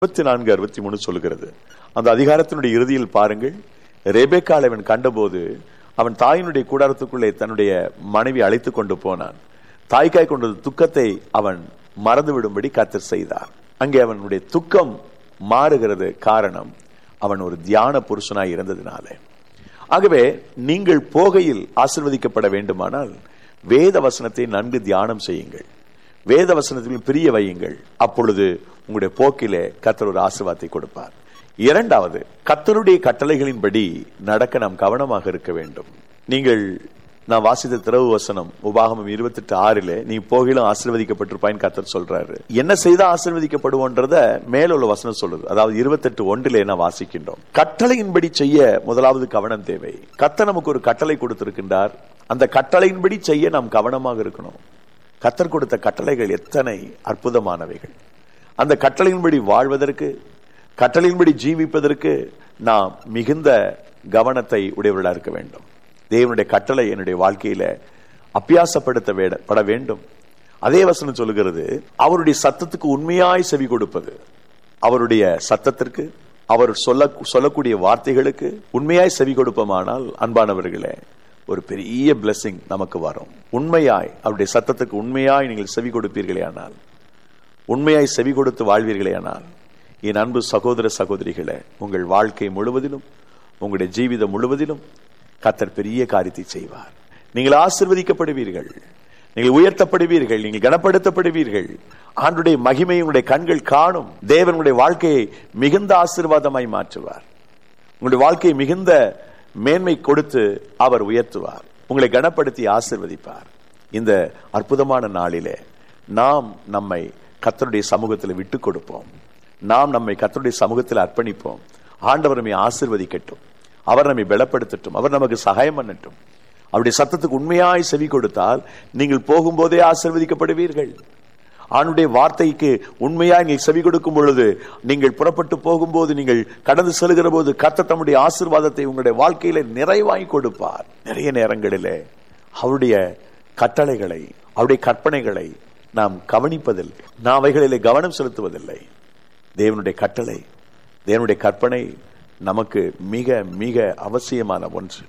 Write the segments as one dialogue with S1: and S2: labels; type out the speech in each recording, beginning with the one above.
S1: இருபத்தி நான்கு அறுபத்தி மூணு சொல்லுகிறது அந்த அதிகாரத்தினுடைய இறுதியில் பாருங்கள் ரெபேக்கால் அவன் கண்டபோது அவன் தாயினுடைய கூடாரத்துக்குள்ளே தன்னுடைய மனைவி அழைத்துக் கொண்டு போனான் தாய்க்காய் கொண்டது துக்கத்தை அவன் மறந்துவிடும்படி கத்தர் செய்தார் அங்கே அவனுடைய துக்கம் மாறுகிறது காரணம் அவன் ஒரு தியான புருஷனாய் இருந்ததினாலே ஆகவே நீங்கள் போகையில் ஆசிர்வதிக்கப்பட வேண்டுமானால் வேத வசனத்தை நன்கு தியானம் செய்யுங்கள் வேத வசனத்தில் பிரிய வையுங்கள் அப்பொழுது உங்களுடைய போக்கிலே கத்தர் ஒரு ஆசிர்வாதத்தை கொடுப்பார் இரண்டாவது கத்தருடைய கட்டளைகளின்படி நடக்க நாம் கவனமாக இருக்க வேண்டும் நீங்கள் நான் வாசித்த திறவு வசனம் உபாகமம் இருபத்தி எட்டு ஆறிலே நீ போகிலும் ஆசீர்வதிக்கப்பட்டிருப்பாயின் கத்தர் சொல்றாரு என்ன செய்தா ஆசீர்வதிக்கப்படுவோன்றத மேலுள்ள வசனம் சொல்லுது அதாவது இருபத்தெட்டு ஒன்றிலே நான் வாசிக்கின்றோம் கட்டளையின்படி செய்ய முதலாவது கவனம் தேவை கத்த நமக்கு ஒரு கட்டளை கொடுத்திருக்கின்றார் அந்த கட்டளையின்படி செய்ய நாம் கவனமாக இருக்கணும் கத்தர் கொடுத்த கட்டளைகள் எத்தனை அற்புதமானவைகள் அந்த கட்டளையின்படி வாழ்வதற்கு கட்டளையின்படி ஜீவிப்பதற்கு நாம் மிகுந்த கவனத்தை உடையவர்களாக இருக்க வேண்டும் தேவனுடைய கட்டளை என்னுடைய வாழ்க்கையில அப்பியாசப்படுத்த வேட- பட வேண்டும் அதே வசனம் சொல்லுகிறது அவருடைய சத்தத்துக்கு உண்மையாய் செவி கொடுப்பது அவருடைய சத்தத்திற்கு அவர் சொல்ல சொல்லக்கூடிய வார்த்தைகளுக்கு உண்மையாய் செவி கொடுப்போமானால் அன்பானவர்களே ஒரு பெரிய blessing நமக்கு வரும் உண்மையாய் அவருடைய சத்தத்துக்கு உண்மையாய் நீங்கள் செவி கொடுப்பீர்களே ஆனால் உண்மையாய் செவி கொடுத்து வாழ்வீர்களே ஆனால் என் அன்பு சகோதர சகோதரிகளே உங்கள் வாழ்க்கை முழுவதிலும் உங்களுடைய ஜீவிதம் முழுவதிலும் கத்தர் பெரிய காரியத்தை செய்வார் நீங்கள் ஆசிர்வதிக்கப்படுவீர்கள் நீங்கள் உயர்த்தப்படுவீர்கள் நீங்கள் கனப்படுத்தப்படுவீர்கள் ஆண்டுடைய மகிமை உங்களுடைய கண்கள் காணும் தேவன் உங்களுடைய வாழ்க்கையை மிகுந்த ஆசீர்வாதமாய் மாற்றுவார் உங்களுடைய வாழ்க்கையை மிகுந்த மேன்மை கொடுத்து அவர் உயர்த்துவார் உங்களை கனப்படுத்தி ஆசிர்வதிப்பார் இந்த அற்புதமான நாளிலே நாம் நம்மை கத்தருடைய சமூகத்தில் விட்டு கொடுப்போம் நாம் நம்மை கத்தருடைய சமூகத்தில் அர்ப்பணிப்போம் ஆண்டவர் நம்மை ஆசிர்வதிக்கட்டும் அவர் நம்மை பலப்படுத்தட்டும் அவர் நமக்கு சகாயம் பண்ணட்டும் அவருடைய சத்தத்துக்கு உண்மையாய் செவி கொடுத்தால் நீங்கள் போகும்போதே ஆசிர்வதிக்கப்படுவீர்கள் ஆணுடைய வார்த்தைக்கு உண்மையாய் நீங்கள் செவி கொடுக்கும் பொழுது நீங்கள் புறப்பட்டு போகும்போது நீங்கள் கடந்து செல்கிற போது கர்த்தர் தம்முடைய ஆசீர்வாதத்தை உங்களுடைய வாழ்க்கையில நிறைவாய் கொடுப்பார் நிறைய நேரங்களிலே அவருடைய கட்டளைகளை அவருடைய கற்பனைகளை நாம் கவனிப்பதில்லை நாம் அவைகளிலே கவனம் செலுத்துவதில்லை தேவனுடைய கட்டளை தேவனுடைய கற்பனை நமக்கு மிக மிக அவசியமான ஒன்று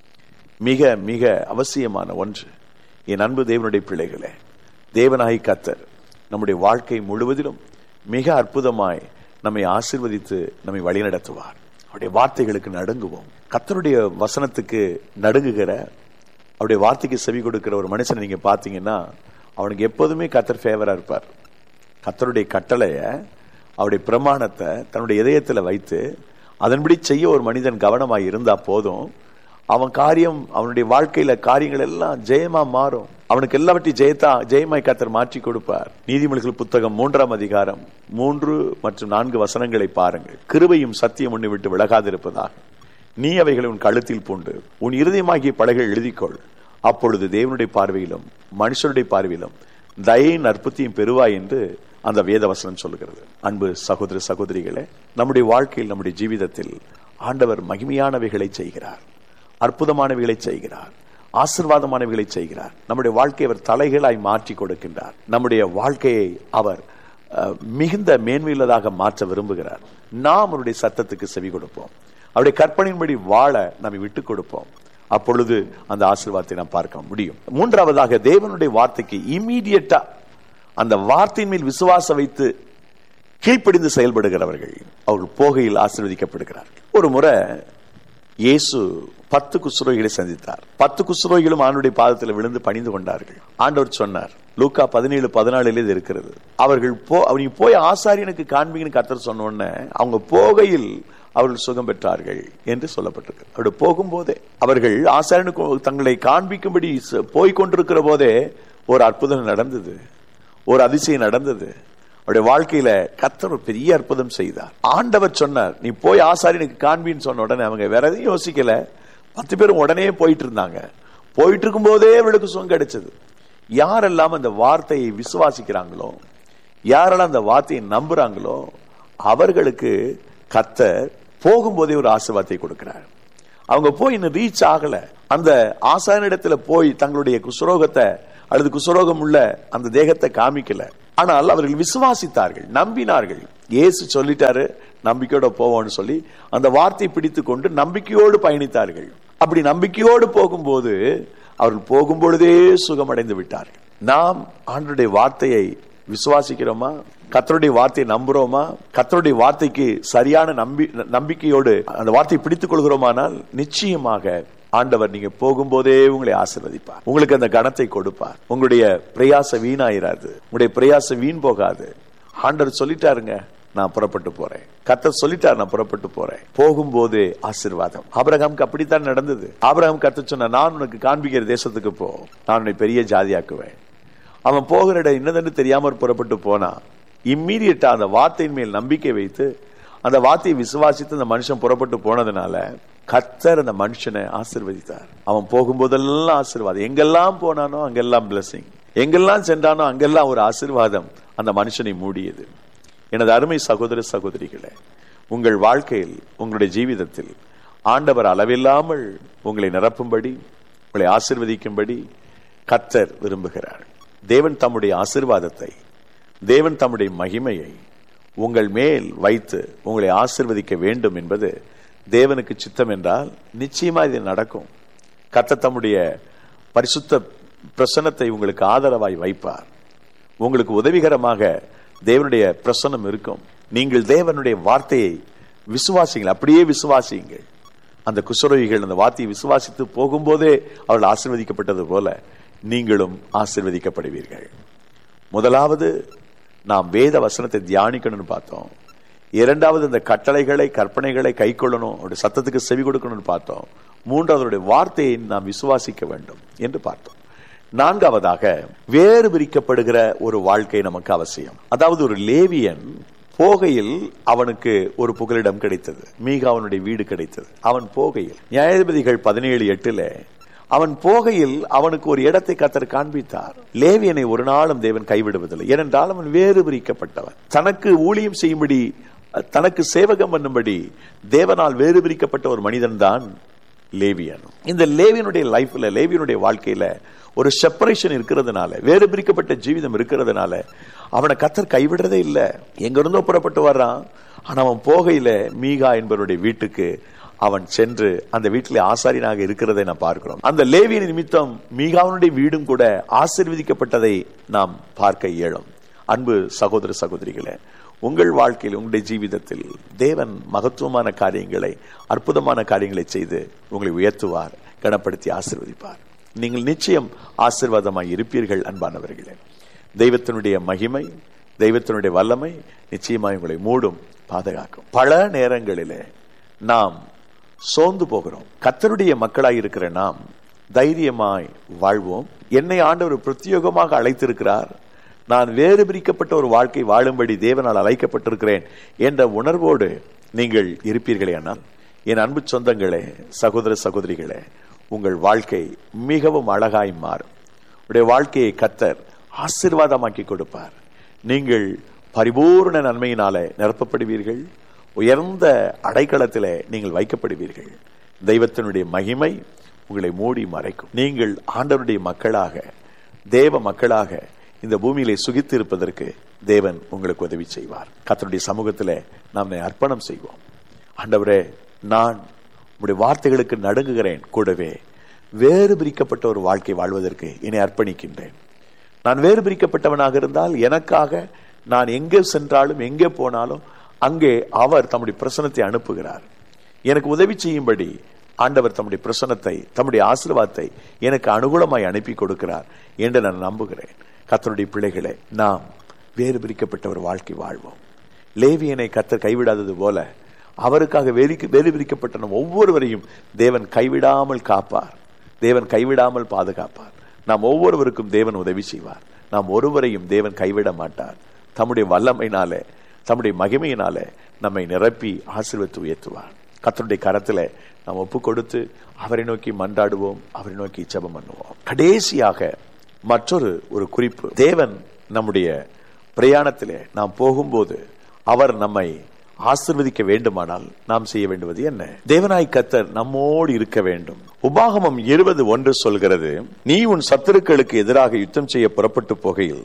S1: மிக மிக அவசியமான ஒன்று என் அன்பு தேவனுடைய பிள்ளைகளே தேவனாய் கத்தர் நம்முடைய வாழ்க்கை முழுவதிலும் மிக அற்புதமாய் நம்மை ஆசீர்வதித்து நம்மை வழிநடத்துவார் அவருடைய வார்த்தைகளுக்கு நடுங்குவோம் கத்தருடைய வசனத்துக்கு நடுங்குகிற அவருடைய வார்த்தைக்கு செவி கொடுக்கிற ஒரு மனுஷனை நீங்க பாத்தீங்கன்னா அவனுக்கு எப்போதுமே கத்தர் ஃபேவரா இருப்பார் கத்தருடைய கட்டளைய அவருடைய பிரமாணத்தை தன்னுடைய இதயத்துல வைத்து அதன்படி செய்ய ஒரு மனிதன் கவனமாய் இருந்தா போதும் அவன் காரியம் அவனுடைய வாழ்க்கையில காரியங்கள் எல்லாம் ஜெயமா மாறும் அவனுக்கு எல்லாவற்றையும் ஜெயத்தா ஜெயமாய் கத்தர் மாற்றி கொடுப்பார் நீதிமொழிகள் புத்தகம் மூன்றாம் அதிகாரம் மூன்று மற்றும் நான்கு வசனங்களை பாருங்கள் கிருபையும் சத்தியம் ஒண்ணு விட்டு விலகாதிருப்பதாக நீ அவைகளை உன் கழுத்தில் பூண்டு உன் இருதயமாகிய பலகைகள் எழுதிக்கொள் அப்பொழுது தேவனுடைய பார்வையிலும் மனுஷனுடைய பார்வையிலும் தயையின் அற்புத்தியும் பெறுவாய் என்று அந்த வேத வசனம் சொல்லுகிறது அன்பு சகோதர சகோதரிகளே நம்முடைய வாழ்க்கையில் நம்முடைய ஜீவிதத்தில் ஆண்டவர் மகிமையானவைகளை செய்கிறார் அற்புதமானவைகளை செய்கிறார் ஆசிர்வாதமானவைகளை செய்கிறார் நம்முடைய வாழ்க்கையை அவர் தலைகளாய் மாற்றி கொடுக்கின்றார் நம்முடைய வாழ்க்கையை அவர் அஹ், மிகுந்த மேன்மையுள்ளதாக மாற்ற விரும்புகிறார் நாம் அவருடைய சத்தத்துக்கு செவி கொடுப்போம் அவருடைய கற்பனையின்படி வாழ நம்மை விட்டுக் கொடுப்போம் அப்பொழுது அந்த ஆசீர்வாதத்தை நாம் பார்க்க முடியும் மூன்றாவதாக தேவனுடைய வார்த்தைக்கு இம்மீடியட்டா அந்த வார்த்தையின் மேல் விசுவாசம் வைத்து கீழ்ப்படிந்து செயல்படுகிறவர்கள் அவர்கள் போகையில் ஆசீர்வதிக்கப்படுகிறார்கள் ஒரு முறை இயேசு பத்து குஷ்ரோகிகளை சந்தித்தார் பத்து குஷ்ரோகிகளும் ஆண்டுடைய பாதத்தில் விழுந்து பணிந்து கொண்டார்கள் ஆண்டவர் சொன்னார் லூக்கா பதினேழு பதினாலுல இது இருக்கிறது அவர்கள் போ அவங்க போய் ஆசாரியனுக்கு காண்பீங்கன்னு கத்தர் சொன்ன உடனே அவங்க போகையில் அவர்கள் சுகம் பெற்றார்கள் என்று சொல்லப்பட்டிருக்கு அப்படி போகும்போதே அவர்கள் ஆசாரியனுக்கு தங்களை காண்பிக்கும்படி ச- போய்க் கொண்டிருக்கிற போதே ஒரு அற்புதம் நடந்தது ஒரு அதிசயம் நடந்தது அவருடைய வாழ்க்கையில கத்தர் ஒரு பெரிய அற்புதம் செய்தார் ஆண்டவர் சொன்னார் நீ போய் ஆசாரியனுக்கு காண்பின்னு சொன்ன உடனே அவங்க வேற எதையும் யோசிக்கல பத்து பேரும் உடனே போயிட்டு இருந்தாங்க போயிட்டு இருக்கும் போதே அவர்களுக்கு சுகம் கிடைச்சது யாரெல்லாம் அந்த வார்த்தையை விசுவாசிக்கிறாங்களோ யாரெல்லாம் அந்த வார்த்தையை நம்புறாங்களோ அவர்களுக்கு கத்தர் போகும்போதே ஒரு ஆசீர்வாதத்தை கொடுக்கிறார் அவங்க போய் இன்னும் ரீச் ஆகல அந்த ஆசானிடத்துல போய் தங்களுடைய குசுரோகத்தை அல்லது குசுரோகம் உள்ள அந்த தேகத்தை காமிக்கல ஆனால் அவர்கள் விசுவாசித்தார்கள் நம்பினார்கள் இயேசு சொல்லிட்டாரு நம்பிக்கையோட போவோம்னு சொல்லி அந்த வார்த்தையை பிடித்து கொண்டு நம்பிக்கையோடு பயணித்தார்கள் அப்படி நம்பிக்கையோடு போகும்போது அவர்கள் போகும் பொழுதே சுகமடைந்து விட்டார்கள் நாம் ஆண்டுடைய வார்த்தையை விசுவாசிக்கிறோமா கத்தருடைய வார்த்தையை நம்புறோமா கத்தருடைய வார்த்தைக்கு சரியான நம்பி நம்பிக்கையோடு அந்த வார்த்தையை பிடித்துக் கொள்கிறோமானால் நிச்சயமாக ஆண்டவர் நீங்க போகும்போதே உங்களை ஆசிர்வதிப்பார் உங்களுக்கு அந்த கணத்தை கொடுப்பார் உங்களுடைய பிரயாச வீணாயிராது உங்களுடைய பிரயாச வீண் போகாது ஆண்டவர் சொல்லிட்டாருங்க நான் புறப்பட்டு போறேன் கத்தர் சொல்லிட்டார் நான் புறப்பட்டு போறேன் போகும்போது ஆசிர்வாதம் ஆபிரகாமுக்கு அப்படித்தான் நடந்தது ஆபிரகாம் கத்த சொன்ன நான் உனக்கு காண்பிக்கிற தேசத்துக்கு போ நான் உன்னை பெரிய ஜாதியாக்குவேன் அவன் போகிற இடம் என்னதுன்னு தெரியாம புறப்பட்டு போனா இம்மீடியட்டா அந்த வார்த்தையின் மேல் நம்பிக்கை வைத்து அந்த வார்த்தையை விசுவாசித்து அந்த மனுஷன் புறப்பட்டு போனதுனால கத்தர் அந்த மனுஷனை ஆசிர்வதித்தார் அவன் போகும்போதெல்லாம் ஆசிர்வாதம் எங்கெல்லாம் போனானோ அங்கெல்லாம் பிளஸிங் எங்கெல்லாம் சென்றானோ அங்கெல்லாம் ஒரு ஆசிர்வாதம் அந்த மனுஷனை மூடியது எனது அருமை சகோதர சகோதரிகளே உங்கள் வாழ்க்கையில் உங்களுடைய ஜீவிதத்தில் ஆண்டவர் அளவில்லாமல் உங்களை நிரப்பும்படி உங்களை ஆசிர்வதிக்கும்படி கத்தர் விரும்புகிறார் தேவன் தம்முடைய ஆசிர்வாதத்தை தேவன் தம்முடைய மகிமையை உங்கள் மேல் வைத்து உங்களை ஆசிர்வதிக்க வேண்டும் என்பது தேவனுக்கு சித்தம் என்றால் நிச்சயமா இது நடக்கும் கத்த தம்முடைய பரிசுத்த பிரசனத்தை உங்களுக்கு ஆதரவாய் வைப்பார் உங்களுக்கு உதவிகரமாக தேவனுடைய பிரசனம் இருக்கும் நீங்கள் தேவனுடைய வார்த்தையை விசுவாசிங்கள் அப்படியே விசுவாசியுங்கள் அந்த குசுரவிகள் அந்த வார்த்தையை விசுவாசித்து போகும்போதே அவர்கள் ஆசிர்வதிக்கப்பட்டது போல நீங்களும் ஆசிர்வதிக்கப்படுவீர்கள் முதலாவது நாம் வேத வசனத்தை தியானிக்கணும்னு பார்த்தோம் இரண்டாவது இந்த கட்டளைகளை கற்பனைகளை கை கொள்ளணும் அவருடைய சத்தத்துக்கு செவி கொடுக்கணும்னு பார்த்தோம் மூன்றாவது அவருடைய வார்த்தையை நாம் விசுவாசிக்க வேண்டும் என்று பார்த்தோம் நான்காவதாக வேறு பிரிக்கப்படுகிற ஒரு வாழ்க்கை நமக்கு அவசியம் அதாவது ஒரு லேவியன் போகையில் அவனுக்கு ஒரு புகலிடம் கிடைத்தது மீக அவனுடைய வீடு கிடைத்தது அவன் போகையில் நியாயாதிபதிகள் பதினேழு எட்டுல அவன் போகையில் அவனுக்கு ஒரு இடத்தை கத்தர் காண்பித்தார் லேவியனை ஒரு நாளும் தேவன் கைவிடுவதில்லை ஏனென்றால் அவன் வேறு பிரிக்கப்பட்டவன் தனக்கு ஊழியம் செய்யும்படி தனக்கு சேவகம் பண்ணும்படி தேவனால் வேறு பிரிக்கப்பட்ட ஒரு மனிதன் தான் லேவியன் இந்த லேவியனுடைய லைஃப்ல லேவியனுடைய வாழ்க்கையில ஒரு செப்பரேஷன் இருக்கிறதுனால வேறு பிரிக்கப்பட்ட ஜீவிதம் இருக்கிறதுனால அவனை கத்தர் கைவிடுறதே இல்லை எங்க இருந்தோ புறப்பட்டு வர்றான் ஆனா அவன் போகையில மீகா என்பவருடைய வீட்டுக்கு அவன் சென்று அந்த வீட்டிலே ஆசாரியனாக இருக்கிறதை நாம் பார்க்கிறோம் அந்த லேவியின் நிமித்தம் மீகாவனுடைய வீடும் கூட ஆசிர்வதிக்கப்பட்டதை நாம் பார்க்க இயலும் அன்பு சகோதர சகோதரிகளே உங்கள் வாழ்க்கையில் உங்களுடைய ஜீவிதத்தில் தேவன் மகத்துவமான காரியங்களை அற்புதமான காரியங்களை செய்து உங்களை உயர்த்துவார் கனப்படுத்தி ஆசிர்வதிப்பார் நீங்கள் நிச்சயம் ஆசிர்வாதமாய் இருப்பீர்கள் அன்பானவர்களே தெய்வத்தினுடைய மகிமை தெய்வத்தினுடைய வல்லமை நிச்சயமாய் உங்களை மூடும் பாதுகாக்கும் பல நேரங்களிலே நாம் சோர்ந்து போகிறோம் கத்தருடைய மக்களாய் இருக்கிற நாம் தைரியமாய் வாழ்வோம் என்னை ஆண்டவர் பிரத்யேகமாக அழைத்திருக்கிறார் நான் வேறு பிரிக்கப்பட்ட ஒரு வாழ்க்கை வாழும்படி தேவனால் அழைக்கப்பட்டிருக்கிறேன் என்ற உணர்வோடு நீங்கள் இருப்பீர்களே ஆனால் என் அன்பு சொந்தங்களே சகோதர சகோதரிகளே உங்கள் வாழ்க்கை மிகவும் அழகாய் மாறும் உடைய வாழ்க்கையை கத்தர் ஆசிர்வாதமாக்கி கொடுப்பார் நீங்கள் பரிபூர்ண நன்மையினாலே நிரப்பப்படுவீர்கள் உயர்ந்த அடைக்கலத்திலே நீங்கள் வைக்கப்படுவீர்கள் தெய்வத்தினுடைய மகிமை உங்களை மூடி மறைக்கும் நீங்கள் ஆண்டவருடைய மக்களாக தேவ மக்களாக இந்த பூமியிலே சுகித்து இருப்பதற்கு தேவன் உங்களுக்கு உதவி செய்வார் கத்தருடைய சமூகத்தில் நாம் அர்ப்பணம் செய்வோம் ஆண்டவரே நான் உடைய வார்த்தைகளுக்கு நடுங்குகிறேன் கூடவே வேறு பிரிக்கப்பட்ட ஒரு வாழ்க்கை வாழ்வதற்கு என்னை அர்ப்பணிக்கின்றேன் நான் வேறு பிரிக்கப்பட்டவனாக இருந்தால் எனக்காக நான் எங்கே சென்றாலும் எங்கே போனாலும் அங்கே அவர் தம்முடைய பிரசனத்தை அனுப்புகிறார் எனக்கு உதவி செய்யும்படி ஆண்டவர் தம்முடைய பிரசனத்தை தம்முடைய ஆசீர்வாதத்தை எனக்கு அனுகூலமாய் அனுப்பி கொடுக்கிறார் என்று நான் நம்புகிறேன் கத்தருடைய பிள்ளைகளே நாம் வேறு பிரிக்கப்பட்ட ஒரு வாழ்க்கை வாழ்வோம் லேவியனை கத்தர் கைவிடாதது போல அவருக்காக வேறு வேறு பிரிக்கப்பட்ட நம் ஒவ்வொருவரையும் தேவன் கைவிடாமல் காப்பார் தேவன் கைவிடாமல் பாதுகாப்பார் நாம் ஒவ்வொருவருக்கும் தேவன் உதவி செய்வார் நாம் ஒருவரையும் தேவன் கைவிட மாட்டார் தம்முடைய வல்லமையினாலே தம்முடைய மகிமையினாலே நம்மை நிரப்பி ஆசீர்வத்து உயர்த்துவார் கத்தருடைய கரத்துல நாம் ஒப்பு கொடுத்து அவரை நோக்கி மன்றாடுவோம் அவரை நோக்கி ஜெபம் பண்ணுவோம் கடைசியாக மற்றொரு ஒரு குறிப்பு தேவன் நம்முடைய பிரயாணத்திலே நாம் போகும்போது அவர் நம்மை ஆசிர்வதிக்க வேண்டுமானால் நாம் செய்ய வேண்டுவது என்ன தேவனாய் கத்தர் நம்மோடு இருக்க வேண்டும் உபாகமம் இருபது ஒன்று சொல்கிறது நீ உன் சத்துருக்களுக்கு எதிராக யுத்தம் செய்ய புறப்பட்டு போகையில்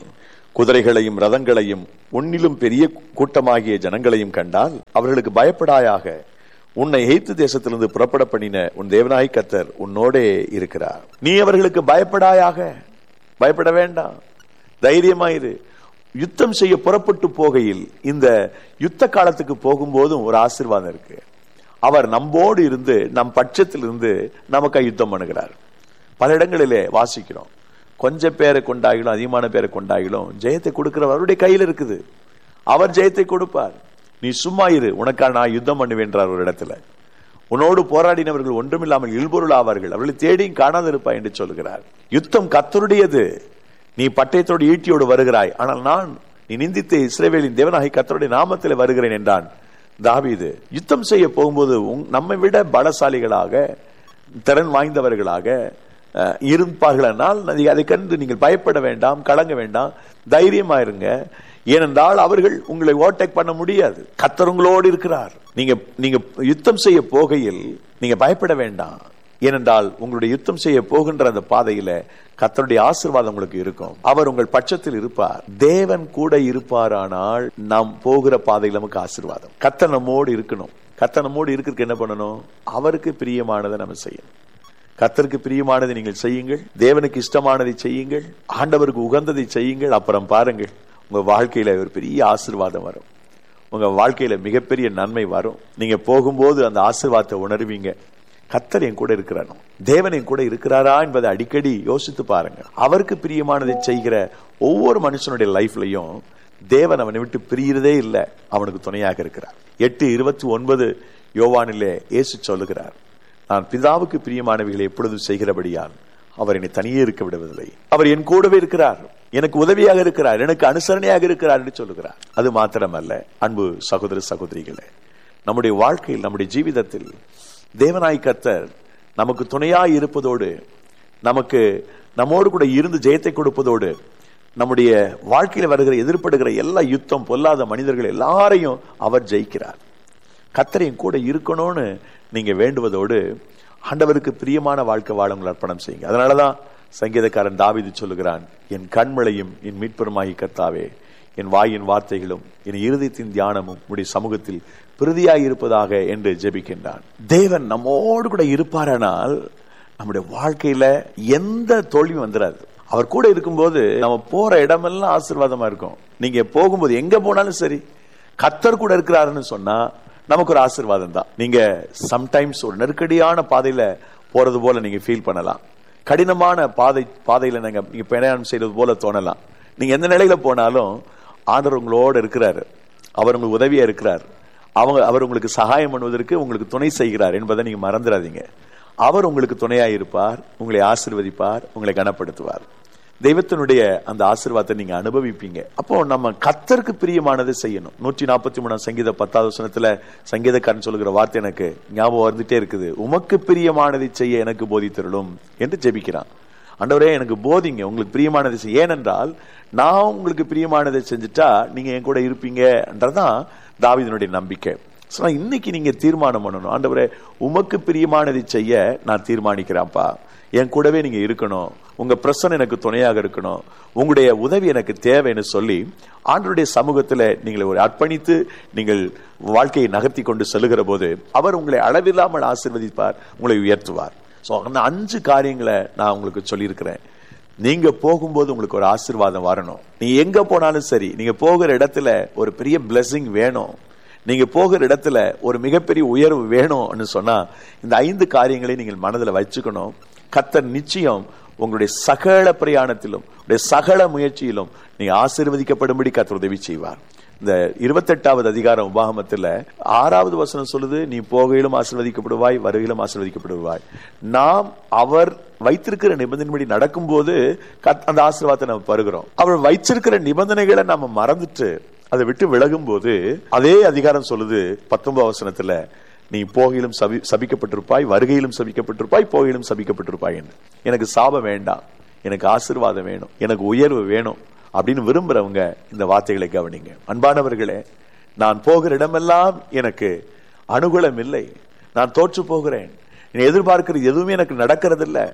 S1: குதிரைகளையும் ரதங்களையும் உன்னிலும் பெரிய கூட்டமாகிய ஜனங்களையும் கண்டால் அவர்களுக்கு பயப்படாயாக உன்னை எய்த்து தேசத்திலிருந்து புறப்பட பண்ணின உன் தேவனாய் கத்தர் உன்னோடே இருக்கிறார் நீ அவர்களுக்கு பயப்படாயாக பயப்பட வேண்டாம் தைரியமாயிரு யுத்தம் செய்ய புறப்பட்டு போகையில் இந்த யுத்த காலத்துக்கு போகும்போதும் ஒரு ஆசீர்வாதம் இருக்கு அவர் நம்மோடு இருந்து நம் பட்சத்தில் இருந்து நமக்கு யுத்தம் பண்ணுகிறார் பல இடங்களிலே வாசிக்கிறோம் கொஞ்ச பேரை கொண்டாகிலும் அதிகமான பேரை கொண்டாகிலும் ஜெயத்தை கொடுக்கிறவர் அவருடைய கையில் இருக்குது அவர் ஜெயத்தை கொடுப்பார் நீ சும்மா இரு உனக்காக நான் யுத்தம் பண்ணுவேன்றார் ஒரு இடத்துல உன்னோடு போராடினவர்கள் ஒன்றுமில்லாமல் இல்பொருள் ஆவார்கள் அவர்களை தேடியும் காணாதிருப்பாய் என்று சொல்கிறார் யுத்தம் கத்தருடையது நீ பட்டயத்தோடு ஈட்டியோடு வருகிறாய் ஆனால் நான் நீ நிந்தித்த இஸ்ரேவேலின் தேவனாகி கத்தருடைய நாமத்தில் வருகிறேன் என்றான் தாவீது யுத்தம் செய்ய போகும்போது உங்- நம்மை விட பலசாலிகளாக திறன் வாய்ந்தவர்களாக அஹ், இருப்பார்களானால் அதை- அதை கண்டு நீங்கள் பயப்பட வேண்டாம் கலங்க வேண்டாம் தைரியமா இருங்க ஏனென்றால் அவர்கள் உங்களை ஓவர்டேக் பண்ண முடியாது கத்தர் உங்களோடு இருக்கிறார் நீங்க நீங்க யுத்தம் செய்ய போகையில் நீங்க பயப்பட வேண்டாம் ஏனென்றால் உங்களுடைய யுத்தம் செய்ய போகின்ற அந்த பாதையில கத்தருடைய ஆசீர்வாதம் உங்களுக்கு இருக்கும் அவர் உங்கள் பட்சத்தில் இருப்பார் தேவன் கூட இருப்பாரானால் நாம் போகிற பாதையில் நமக்கு ஆசீர்வாதம் கத்த நம்மோடு இருக்கணும் கத்த நம்மோடு இருக்கிறதுக்கு என்ன பண்ணணும் அவருக்கு பிரியமானதை நம்ம செய்யணும் கத்தருக்கு பிரியமானதை நீங்கள் செய்யுங்கள் தேவனுக்கு இஷ்டமானதை செய்யுங்கள் ஆண்டவருக்கு உகந்ததை செய்யுங்கள் அப்புறம் பாருங்கள் உங்க வாழ்க்கையில ஒரு பெரிய ஆசீர்வாதம் வரும் உங்க வாழ்க்கையில மிகப்பெரிய நன்மை வரும் நீங்க போகும்போது அந்த ஆசீர்வாதத்தை உணர்வீங்க கத்தர் என் கூட இருக்கிறானோ தேவன் என் கூட இருக்கிறாரா என்பதை அடிக்கடி யோசித்து பாருங்க அவருக்கு பிரியமானதை செய்கிற ஒவ்வொரு மனுஷனுடைய லைஃப்லயும் தேவன் அவனை விட்டு பிரியறதே இல்லை அவனுக்கு துணையாக இருக்கிறார் எட்டு இருபத்தி ஒன்பது யோவானிலே இயேசு சொல்லுகிறார் நான் பிதாவுக்கு பிரியமானவைகளை எப்பொழுதும் செய்கிறபடியால் அவர் என்னை தனியே இருக்க விடுவதில்லை அவர் என் கூடவே இருக்கிறார் எனக்கு உதவியாக இருக்கிறார் எனக்கு அனுசரணையாக இருக்கிறார் என்று சொல்லுகிறார் அது மாத்திரமல்ல அன்பு சகோதர சகோதரிகளே நம்முடைய வாழ்க்கையில் நம்முடைய ஜீவிதத்தில் தேவனாய் கர்த்தர் நமக்கு துணையாய் இருப்பதோடு நமக்கு நம்மோடு கூட இருந்து ஜெயத்தை கொடுப்பதோடு நம்முடைய வாழ்க்கையில் வருகிற எதிர்ப்படுகிற எல்லா யுத்தம் பொல்லாத மனிதர்கள் எல்லாரையும் அவர் ஜெயிக்கிறார் கத்தரையும் கூட இருக்கணும்னு நீங்க வேண்டுவதோடு ஆண்டவருக்கு பிரியமான வாழ்க்கை வாழ உங்களை அர்ப்பணம் செய்யுங்க அதனாலதான் சங்கீதக்காரன் தாவீது சொல்லுகிறான் என் கண்மலையும் என் மீட்பெருமாகி கர்த்தாவே என் வாயின் வார்த்தைகளும் என் இருதயத்தின் தியானமும் உடைய சமூகத்தில் பிரதியாய் இருப்பதாக என்று ஜெபிக்கின்றான் தேவன் நம்மோடு கூட இருப்பாரானால் நம்முடைய வாழ்க்கையில எந்த தோல்வியும் வந்துடாது அவர் கூட இருக்கும்போது நம்ம போற இடமெல்லாம் ஆசீர்வாதமா இருக்கும் நீங்க போகும்போது எங்க போனாலும் சரி கத்தர் கூட இருக்கிறாருன்னு சொன்னா நமக்கு ஒரு ஆசீர்வாதம் தான் நீங்க சம்டைம்ஸ் ஒரு நெருக்கடியான பாதையில போறது போல நீங்க ஃபீல் பண்ணலாம் கடினமான பாதை பாதையில நீங்க நீங்க பிரயாணம் செய்யறது போல தோணலாம் நீங்க எந்த நிலையில போனாலும் ஆண்டவர் உங்களோட இருக்கிறாரு அவர் உங்களுக்கு உதவியா இருக்கிறார் அவங்க அவர் உங்களுக்கு சகாயம் பண்ணுவதற்கு உங்களுக்கு துணை செய்கிறார் என்பதை நீங்க மறந்துடாதீங்க அவர் உங்களுக்கு துணையா இருப்பார் உங்களை ஆசிர்வதிப்பார் உங்களை கனப்படுத்துவார் தெய்வத்தினுடைய அந்த ஆசீர்வாதத்தை நீங்க அனுபவிப்பீங்க அப்போ நம்ம கத்தருக்கு பிரியமானதை செய்யணும் நூற்றி நாற்பத்தி மூணாம் சங்கீத பத்தாவது வசனத்துல சங்கீதக்காரன் சொல்லுகிற வார்த்தை எனக்கு ஞாபகம் வந்துட்டே இருக்குது உமக்கு பிரியமானதை செய்ய எனக்கு போதித்தருளும் என்று ஜெபிக்கிறான் ஆண்டவரே எனக்கு போதிங்க உங்களுக்கு பிரியமானதை செய்ய ஏனென்றால் நான் உங்களுக்கு பிரியமானதை செஞ்சுட்டா நீங்க என் கூட இருப்பீங்கன்றதான் தாவீதினுடைய நம்பிக்கை So, இன்னைக்கு நீங்க தீர்மானம் பண்ணணும் ஆண்டவரே உமக்கு பிரியமானதை செய்ய நான் தீர்மானிக்கிறேன்ப்பா என் கூடவே நீங்க இருக்கணும் உங்க பிரசன் எனக்கு துணையாக இருக்கணும் உங்களுடைய உதவி எனக்கு தேவைன்னு சொல்லி ஆண்டவருடைய சமூகத்துல நீங்கள் ஒரு அர்ப்பணித்து நீங்கள் வாழ்க்கையை நகர்த்தி கொண்டு செல்லுகிற போது அவர் உங்களை அளவில்லாமல் ஆசீர்வதிப்பார் உங்களை உயர்த்துவார் ஸோ அந்த அஞ்சு காரியங்களை நான் உங்களுக்கு சொல்லியிருக்கிறேன் நீங்க போகும்போது உங்களுக்கு ஒரு ஆசீர்வாதம் வரணும் நீ எங்க போனாலும் சரி நீங்க போகிற இடத்துல ஒரு பெரிய blessing வேணும் நீங்க போகிற இடத்துல ஒரு மிகப்பெரிய உயர்வு வேணும்னு சொன்னா இந்த ஐந்து காரியங்களை நீங்கள் மனதில் வச்சுக்கணும் கத்தர் நிச்சயம் உங்களுடைய சகல பிரயாணத்திலும் உங்களுடைய சகல முயற்சியிலும் நீங்க ஆசீர்வதிக்கப்படும்படி கத்தர் உதவி செய்வார் இந்த இருபத்தெட்டாவது அதிகாரம் உபாகமத்துல ஆறாவது வசனம் சொல்லுது நீ போகையிலும் ஆசீர்வதிக்கப்படுவாய் வருகையிலும் ஆசீர்வதிக்கப்படுவாய் நாம் அவர் வைத்திருக்கிற நிபந்தனைப்படி நடக்கும்போது கத்- அந்த ஆசீர்வாதத்தை நம்ம பருகிறோம் அவர் வைச்சிருக்கிற நிபந்தனைகளை நம்ம மறந்துட்டு அதை விட்டு விலகும் போது அதே அதிகாரம் சொல்லுது பத்தொன்பது வசனத்துல நீ போகையிலும் சபி சபிக்கப்பட்டிருப்பாய் வருகையிலும் சபிக்கப்பட்டிருப்பாய் போகையிலும் சபிக்கப்பட்டிருப்பாய் என்று எனக்கு சாபம் வேண்டாம் எனக்கு ஆசீர்வாதம் வேணும் எனக்கு உயர்வு வேணும் அப்படின்னு விரும்புறவங்க இந்த வார்த்தைகளை கவனிங்க அன்பானவர்களே நான் போகிற இடமெல்லாம் எனக்கு அனுகூலம் இல்லை நான் தோற்று போகிறேன் நீ எதிர்பார்க்கிறது எதுவுமே எனக்கு நடக்கிறது இல்ல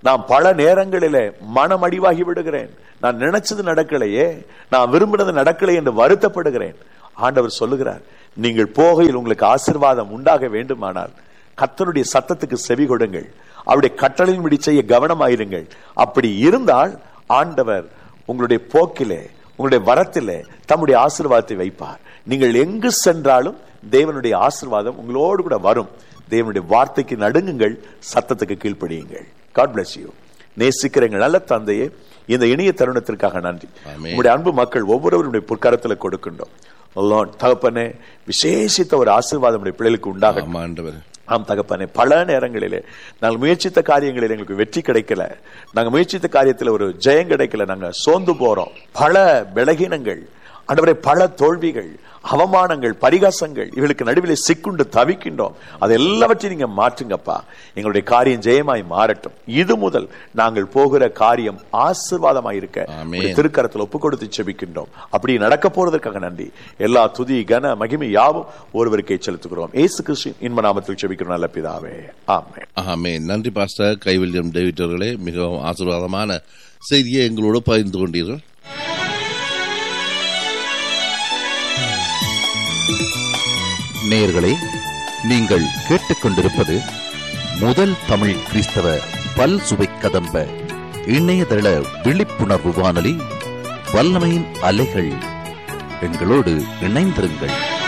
S1: நான் பல நேரங்களிலே மனமடிவாகி விடுகிறேன் நான் நினைச்சது நடக்கலையே நான் விரும்பினது நடக்கலை என்று வருத்தப்படுகிறேன் ஆண்டவர் சொல்லுகிறார் நீங்கள் போகையில் உங்களுக்கு ஆசிர்வாதம் உண்டாக வேண்டுமானால் கர்த்தருடைய சத்தத்துக்கு செவி கொடுங்கள் அவருடைய கட்டளையின்படி செய்ய கவனமாயிருங்கள் அப்படி இருந்தால் ஆண்டவர் உங்களுடைய போக்கிலே உங்களுடைய வரத்திலே தம்முடைய ஆசீர்வாதத்தை வைப்பார் நீங்கள் எங்கு சென்றாலும் தேவனுடைய ஆசீர்வாதம் உங்களோடு கூட வரும் தேவனுடைய வார்த்தைக்கு நடுங்குங்கள் சத்தத்துக்கு கீழ்ப்படியுங்கள் காட் bless யூ நேசிக்கிற எங்கள் நல்ல தந்தையே இந்த இனிய தருணத்திற்காக நன்றி
S2: ஆமென்.
S1: உங்களுடைய அன்பு மக்கள் ஒவ்வொருவருடைய பொற்கரத்துல கொடுக்கின்றோம் Lord, தகப்பனே விசேஷித்த ஒரு ஆசீர்வாதம் நம்முடைய பிள்ளைகளுக்கு உண்டாகட்டும்
S2: ஆமா ஆண்டவர்
S1: ஆம் தகப்பனே பல நேரங்களிலே நாங்கள் முயற்சித்த காரியங்களில் எங்களுக்கு வெற்றி கிடைக்கல நாங்க முயற்சித்த காரியத்தில் ஒரு ஜெயம் கிடைக்கல நாங்க சோர்ந்து போறோம் பல பலகீனங்கள் ஆண்டவரே பல தோல்விகள் அவமானங்கள் பரிகாசங்கள் இவளுக்கு நடுவிலே சிக்குண்டு தவிக்கின்றோம் அது எல்லாவற்றையும் நீங்க மாற்றுங்கப்பா எங்களுடைய காரியம் ஜெயமாய் மாறட்டும் இது முதல் நாங்கள் போகிற காரியம் ஆசீர்வாதமாய் இருக்க
S2: ஆமென்.
S1: உம்முடைய திருக்கரத்தில் ஒப்பு கொடுத்து செபிக்கின்றோம் அப்படி நடக்க போறதற்காக நன்றி எல்லா துதி கன மகிமை யாவும் ஒருவருக்கே செலுத்துகிறோம் ஏசு கிறிஸ்து இன்ப நாமத்தில் செபிக்கிறோம் நல்ல பிதாவே ஆமென்
S2: ஆமே நன்றி பாஸ்டர் கைவில்யம் டேவிட் அவர்களே மிகவும் ஆசீர்வாதமான செய்தியை எங்களோடு பகிர்ந்து கொண்டீர்கள்
S3: நேயர்களே நீங்கள் கேட்டுக்கொண்டிருப்பது முதல் தமிழ் கிறிஸ்தவ பல் சுவை கதம்ப இணையதள விழிப்புணர்வு வானொலி வல்லமையின் அலைகள் எங்களோடு இணைந்திருங்கள்